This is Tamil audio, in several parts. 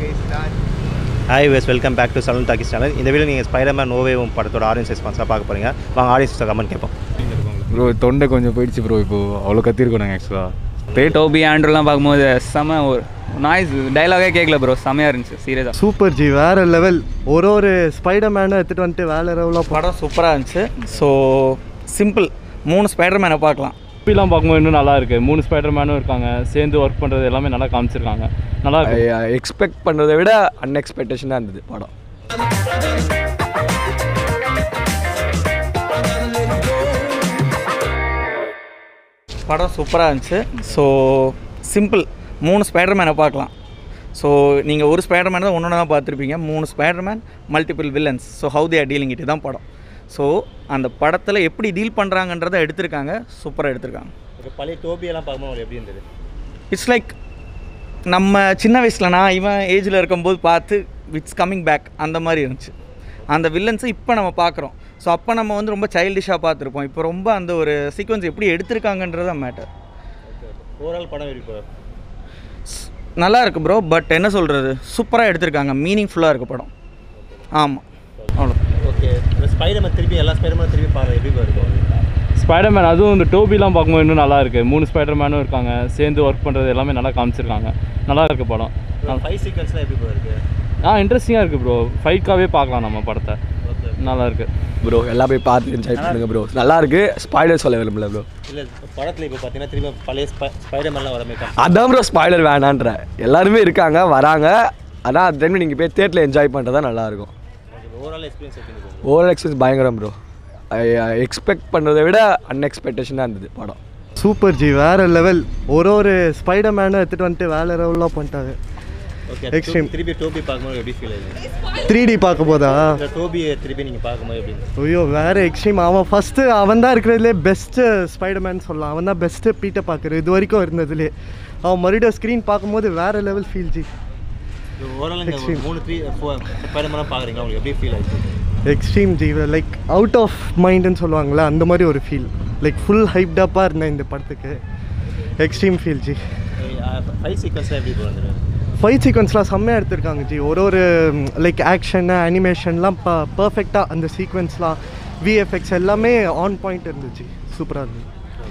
ஹாய் வெஸ் welcome back to saloon talkies channel இந்த வீடியோ நீங்கள் ஸ்பைடர்மேன் நோவேவும் படத்தோட ஆடியன்ஸ் ரெஸ்பான்ஸாக பார்க்க போகிறீங்க வாங்க ஆடியன்ஸ் கமெண்ட் கேட்போம் ப்ரோ தொண்டை கொஞ்சம் போயிடுச்சு ப்ரோ இப்போ அவ்வளோ கத்திருக்கோம் நாங்கள் ஆக்சுவலாக பே டோபி ஆண்ட்ரூலாம் பார்க்கும்போது செம ஒரு நாய்ஸ் டைலாகே கேட்கல ப்ரோ செமையாக இருந்துச்சு சீரியஸாக சூப்பர் ஜி வேற லெவல் ஒரு ஒரு ஸ்பைடர் மேனை எடுத்துட்டு வந்துட்டு வேற லெவலாக படம் சூப்பராக இருந்துச்சு ஸோ சிம்பிள் மூணு ஸ்பைடர் மேனை பார்க்கலாம் மூவிலாம் பார்க்கும்போது இன்னும் நல்லா இருக்கு மூணு ஸ்பைடர் மேனும் இருக்காங்க சேர்ந்து ஒர்க் பண்ணுறது எல்லாமே நல்லா காமிச்சிருக்காங்க நல்லா இருக்கு எக்ஸ்பெக்ட் பண்ணுறதை விட அன்எக்ஸ்பெக்டேஷனாக இருந்தது படம் படம் சூப்பராக இருந்துச்சு ஸோ சிம்பிள் மூணு ஸ்பைடர் மேனை பார்க்கலாம் ஸோ நீங்கள் ஒரு ஸ்பைடர் மேன் தான் ஒன்று தான் பார்த்துருப்பீங்க மூணு spider man multiple villains so how they are dealing it தான் படம் ஸோ அந்த படத்தில் எப்படி டீல் பண்ணுறாங்கன்றதை எடுத்திருக்காங்க சூப்பராக எடுத்திருக்காங்க பழைய டோபியெல்லாம் பார்க்கும்போது எப்படி இருந்தது இட்ஸ் லைக் நம்ம சின்ன வயசில் நான் இவன் ஏஜில் இருக்கும்போது பார்த்து இட்ஸ் கம்மிங் பேக் அந்த மாதிரி இருந்துச்சு அந்த வில்லன்ஸை இப்போ நம்ம பார்க்குறோம் ஸோ அப்போ நம்ம வந்து ரொம்ப சைல்டிஷாக பார்த்துருப்போம் இப்போ ரொம்ப அந்த ஒரு சீக்வன்ஸ் எப்படி எடுத்திருக்காங்கன்றது மேட்டர் ஓவரால் படம் எப்படி நல்லா இருக்கு ப்ரோ பட் என்ன சொல்கிறது சூப்பராக எடுத்திருக்காங்க மீனிங்ஃபுல்லாக இருக்கு படம் ஆமாம் அவ்வளோ ஓகே ஸ்பைடர்மேன் திருப்பி எல்லா ஸ்பைடர்மேன் திருப்பி பாருங்க எப்படி இருக்கும் ஸ்பைடர் மேன் அதுவும் இந்த டோபிலாம் பார்க்கும்போது இன்னும் நல்லா இருக்கு மூணு ஸ்பைடர் மேனும் இருக்காங்க சேர்ந்து ஒர்க் பண்ணுறது எல்லாமே நல்லா காமிச்சிருக்காங்க நல்லா இருக்கு படம் ஃபைவ் சீக்வன்ஸ்லாம் எப்படி இருக்கு ஆ இன்ட்ரெஸ்டிங்காக இருக்குது ப்ரோ ஃபைட்காகவே பார்க்கலாம் நம்ம படத்தை நல்லா இருக்கு ப்ரோ எல்லாம் போய் பார்த்து என்ஜாய் பண்ணுங்க ப்ரோ நல்லா இருக்கு ஸ்பாய்லர் சொல்ல விரும்பல ப்ரோ இல்லை படத்தில் இப்போ பார்த்தீங்கன்னா திருப்பி பழைய ஸ்பைடர்மேன்லாம் வர மாதிரி அதான் ப்ரோ ஸ்பாய்லர் வேணான்ற எல்லாருமே இருக்காங்க வராங்க அதான் அந்த டைம் நீங்கள் போய் தேட்டரில் என்ஜாய் பண்ணுறதா நல்லாயிருக்கும் ஓவரால் எக்ஸ்பீரியன்ஸ் எப்படி இருந்தது ஓவர் எக்ஸ்பீரியன்ஸ் பயங்கரம் ப்ரோ எக்ஸ்பெக்ட் பண்ணுறதை விட அன்எக்ஸ்பெக்டேஷனாக இருந்தது படம் சூப்பர் ஜி வேற லெவல் ஒரு ஒரு ஸ்பைடர் மேனை எடுத்துட்டு வந்துட்டு வேற லெவலாக பண்ணிட்டாங்க ஓகே Extreme. திருப்பி டோபி பார்க்கும்போது எப்படி ஃபீல் ஆகுது த்ரீ டி பார்க்க போதா இந்த டோபியை திருப்பி நீங்கள் பார்க்கும்போது எப்படி இருந்தது? ஐயோ வேற எக்ஸ்ட்ரீம் அவன் ஃபஸ்ட்டு அவன் தான் இருக்கிறதுலே பெஸ்ட்டு ஸ்பைடர்மேன் சொல்லலாம் அவன் தான் பெஸ்ட்டு பீட்டை பார்க்குறது இது வரைக்கும் இருந்ததுலே அவன் மறுபடியும் ஸ்க்ரீன் பார்க்கும்போது வேற லெவல் ஃபீல் ஜி இது ஓவரால் இந்த Extreme. மூணு த்ரீ ஸ்பைடர்மேனாக பார்க்குறீங்களா உங்களுக்கு எப்படி ஃபீல் ஆயிடுச்சு எக்ஸ்ட்ரீம் ஜி லைக் அவுட் ஆஃப் மைண்டுன்னு சொல்லுவாங்கள்ல அந்த மாதிரி ஒரு ஃபீல் லைக் ஃபுல் ஹைப்டப்பாக இருந்தேன் இந்த படத்துக்கு எக்ஸ்ட்ரீம் ஃபீல் ஜி ஃபைவ் சீக்வன்ஸ்லாம் எப்படி இருந்தது ஃபைட் சீக்வன்ஸ்லாம் செம்மையாக எடுத்திருக்காங்க ஜி ஒரு ஒரு லைக் ஆக்ஷன் அனிமேஷன்லாம் ப பர்ஃபெக்டாக அந்த சீக்வன்ஸ்லாம் விஎஃப்எக்ஸ் எல்லாமே ஆன் பாயிண்ட் இருந்துச்சு சூப்பராக இருந்துச்சு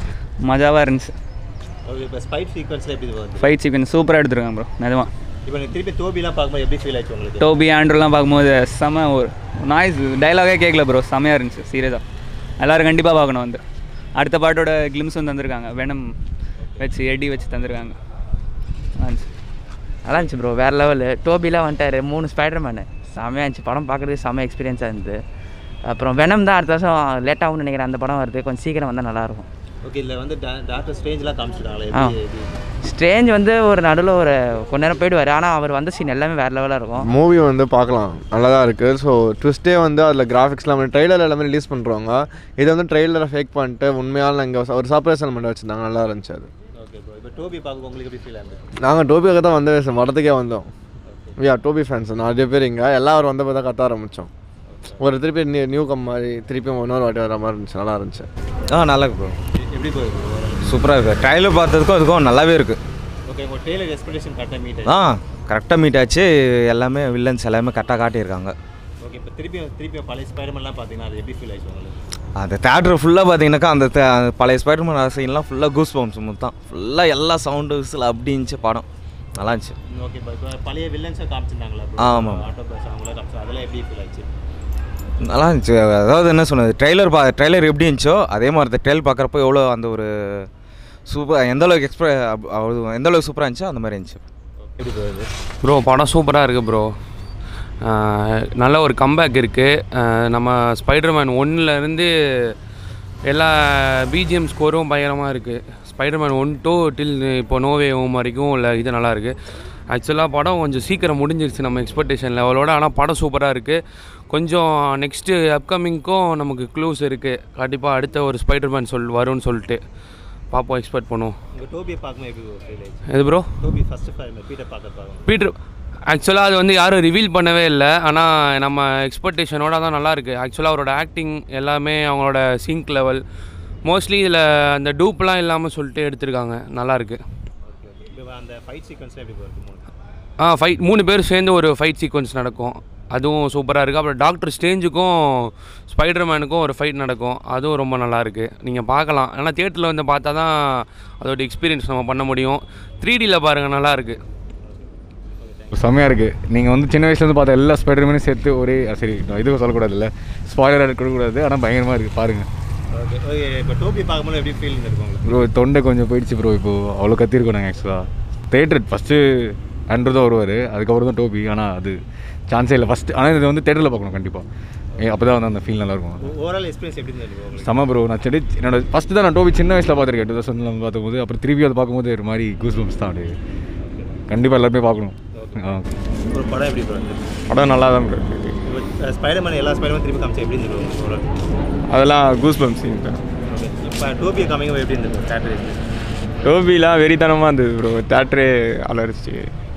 மஜாவாக இருந்துச்சு ஓகே இப்போ ஸ்பைட் சீக்வன்ஸ்லாம் எப்படி வருது ஃபைட் சீக்வன்ஸ் சூப்பராக எடுத்துருக்காங்க ப்ரோ நிஜமா இப்போ நீங்கள் திருப்பி டோபிலாம் பார்க்கும்போது எப்படி ஃபீல் ஆச்சு உங்களுக்கு டோபி ஆண்ட்ரூலாம் பார்க்கும்போது செம ஒரு நாய்ஸ் டைலாகே கேட்கல ப்ரோ செமையாக இருந்துச்சு சீரியஸாக எல்லோரும் கண்டிப்பாக பார்க்கணும் வந்து அடுத்த பாட்டோட கிளிம்ஸும் தந்திருக்காங்க வெனம் வச்சு எடி வச்சு தந்திருக்காங்க இருந்துச்சு நல்லா இருந்துச்சு ப்ரோ வேறு லெவலு டோபிலாம் வந்துட்டாரு மூணு ஸ்பைடர் மேனு செம்மையாக இருந்துச்சு படம் பார்க்குறதுக்கு செம்ம எக்ஸ்பீரியன்ஸாக இருந்தது அப்புறம் வெனம் தான் அடுத்த வருஷம் லேட்டாகும்னு நினைக்கிறேன் அந்த படம் வருது கொஞ்சம் சீக்கிரம் வந்தால் நல்லாயிருக்கும் ஓகே இதில் வந்து டாக்டர் ஸ்ட்ரேஞ்செலாம் காமிச்சிருக்காங்களே ஆ. எப்படி எப்படி ஸ்ட்ரேஞ்ச் வந்து ஒரு நடுவில் ஒரு கொஞ்ச நேரம் போயிடுவார் ஆனால் அவர் வந்த சீன் எல்லாமே வேறு லெவலாக இருக்கும் மூவி வந்து பார்க்கலாம் நல்லா தான் இருக்குது ஸோ ட்விஸ்ட்டே வந்து அதில் கிராஃபிக்ஸ்லாம் ட்ரெய்லர் எல்லாமே ரிலீஸ் பண்ணுறவங்க இது வந்து ட்ரெய்லரை ஃபேக் பண்ணிட்டு உண்மையால் இங்கே ஒரு சர்ப்ரைஸ் எலமெண்ட் வச்சுருந்தாங்க நல்லா இருந்துச்சு அது ஓகே ப்ரோ இப்போ டோபி பார்க்க உங்களுக்கு எப்படி ஃபீல் ஆகுது நாங்கள் டோபியாக தான் வந்து படத்துக்கே வந்தோம் யா டோபி ஃபேன்ஸ் நிறைய பேர் இங்கே எல்லாரும் வந்த போய் தான் கத்த ஆரம்பித்தோம் ஒரு திருப்பி நியூ நியூ கம் மாதிரி திருப்பி இன்னொரு வாட்டி வர மாதிரி இருந்துச்சு நல்லா இருந்துச்சு ஆ நல்லா இருக்கு ப்ரோ எப்படி போகுது சூப்பராக இருக்குது ட்ரைலர் பார்த்ததுக்கும் அதுக்கும் நல்லாவே இருக்குது ஓகே உங்கள் ட்ரெய்லர் எக்ஸ்பெக்டேஷன் கரெக்டாக மீட் ஆ கரெக்டாக மீட் ஆச்சு எல்லாமே வில்லன்ஸ் எல்லாமே கரெக்டாக காட்டியிருக்காங்க ஓகே இப்போ திருப்பி திருப்பி பழைய ஸ்பைடர்மேன்லாம் பார்த்தீங்கன்னா அது எப்படி ஃபீல் ஆச்சு உங்களுக்கு அந்த தேட்டர் ஃபுல்லாக பார்த்தீங்கன்னாக்கா அந்த the- அந்த பழைய ஸ்பைடர்மேன் சீன்லாம் ஃபுல்லாக கூஸ் பம்ப்ஸ் தான் ஃபுல்லாக எல்லா சவுண்டு விசில் அப்படி இருந்துச்சு படம் நல்லா இருந்துச்சு ஓகே இப்போ இப்போ பழைய வில்லன்ஸை காமிச்சிருந்தாங்களா ஆமாம். ஆட்டோ பஸ் அவங்களாம் காமிச்சு அதெல்லாம் எப்படி ஃபீல் ஆச்சு நல்லா இருந்துச்சு அதாவது என்ன சொன்னது ட்ரெய்லர் பா ட்ரெய்லர் எப்படி இருந்துச்சோ அதே மாதிரி ட்ரெயில் பார்க்குறப்போ எவ்வளோ அந்த ஒரு சூப்பர் எந்த அளவுக்கு எக்ஸ்ப்ரெ எந்த அளவுக்கு சூப்பராக இருந்துச்சோ அந்த மாதிரி இருந்துச்சு எப்படி போகுது ப்ரோ படம் சூப்பராக இருக்குது ப்ரோ நல்ல ஒரு கம்பேக் இருக்குது நம்ம ஸ்பைடர்மேன் ஒன்றுலேருந்து எல்லா பிஜிஎம் ஸ்கோரும் பயங்கரமாக இருக்குது ஸ்பைடர்மேன் ஒன் டூ டில் இப்போ நோவே ஹோம் வரைக்கும் உள்ள இது நல்லா இருக்குது ஆக்சுவலாக படம் கொஞ்சம் சீக்கிரம் முடிஞ்சிருச்சு நம்ம எக்ஸ்பெக்டேஷன் லெவலோட ஆனால் படம் சூப்பராக இருக்குது கொஞ்சம் நெக்ஸ்ட்டு அப்கமிங்க்கும் நமக்கு க்ளூஸ் இருக்குது கண்டிப்பாக அடுத்த ஒரு ஸ்பைடர்மேன் சொல் வரும்னு சொல்லிட்டு பார்ப்போம் எக்ஸ்பெக்ட் பண்ணுவோம் உங்கள் டோபியை பார்க்கும்போது எப்படி ஃபீல் ஆச்சு எது bro Tobey first five Peter பார்க்க பார்க்கணும் பீட்ரு ஆக்சுவலாக அது வந்து யாரும் ரிவீல் பண்ணவே இல்லை ஆனால் நம்ம எக்ஸ்பெக்டேஷனோட தான் நல்லா இருக்குது ஆக்சுவலாக அவரோட ஆக்டிங் எல்லாமே அவங்களோட சிங்க் லெவல் மோஸ்ட்லி இதில் அந்த டூப்லாம் இல்லாமல் சொல்லிட்டு எடுத்திருக்காங்க நல்லா இருக்கு இப்போ அந்த ஃபைட் சீக்வன்ஸ்லாம் எப்படி போகுது மூணு ஆ ஃபைட் மூணு பேர் சேர்ந்து ஒரு ஃபைட் சீக்வன்ஸ் நடக்கும் அதுவும் சூப்பராக இருக்குது அப்புறம் டாக்டர் ஸ்டேஞ்சுக்கும் ஸ்பைடர்மேனுக்கும் ஒரு ஃபைட் நடக்கும் அதுவும் ரொம்ப நல்லா இருக்கு நீங்கள் பார்க்கலாம் ஆனால் தியேட்டரில் வந்து பார்த்தா தான் அதோட எக்ஸ்பீரியன்ஸ் நம்ம பண்ண முடியும் த்ரீ டியில் பாருங்கள் நல்லா இருக்கு செம்மையாக இருக்குது நீங்கள் வந்து சின்ன வயசுலேருந்து பார்த்த எல்லா ஸ்பைடர்மேனும் சேர்த்து ஒரே அஹ் சரி நான் இதுவும் சொல்லக்கூடாது இல்லை ஸ்பாய்லர் இருக்கக்கூடாது ஆனால் பயங்கரமாக இருக்குது பாருங்கள் ஓகே ஓகே இப்போ டோபி பார்க்கும்போது எப்படி ஃபீல் இருக்கும் உங்களுக்கு ப்ரோ தொண்டை கொஞ்சம் போயிடுச்சு ப்ரோ இப்போது அவ்வளோ கத்திருக்கோம் நாங்கள் ஆக்சுவலாக தேட்டர் ஃபஸ்ட்டு ஆண்ட்ரூ தான் வருவார் அதுக்கப்புறம் தான் டோபி ஆனால் அது சான்ஸே இல்லை ஃபஸ்ட்டு ஆனால் இது வந்து தேட்டரில் பார்க்கணும் கண்டிப்பாக அப்போ தான் வந்து அந்த ஃபீல் நல்லாயிருக்கும் ஓவரால் எக்ஸ்பீரியன்ஸ் எப்படி இருந்தது உங்களுக்கு செம ப்ரோ நான் செடி என்னோட ஃபஸ்ட்டு தான் நான் டோபி சின்ன வயசில் பார்த்துருக்கேன் டூ தௌசண்ட்ல பார்க்கும்போது அப்புறம் திருப்பி அதை பார்க்கும்போது ஒரு மாதிரி கூஸ் பம்ஸ் தான் அப்படியே கண்டிப்பாக எல்லாருமே பார்க்கணும் ஆ ஒரு படம் எப்படி bro இருந்தது படம் நல்லா தான் ப்ரோ இப்போ ஸ்பைடர்மேன் எல்லா ஸ்பைடர்மேன் திருப்பி காமிச்சா எப்படி இருந்தது உங்களுக்கு ஓவரால் அதெல்லாம் கூஸ் பம்ஸ் ஓகே இப்போ டோபியை காமிங்க எப்படி இருந்தது தேட்டர் டோபிலாம் வெறித்தனமாக இருந்தது ப்ரோ தேட்டரே அலரிச்சு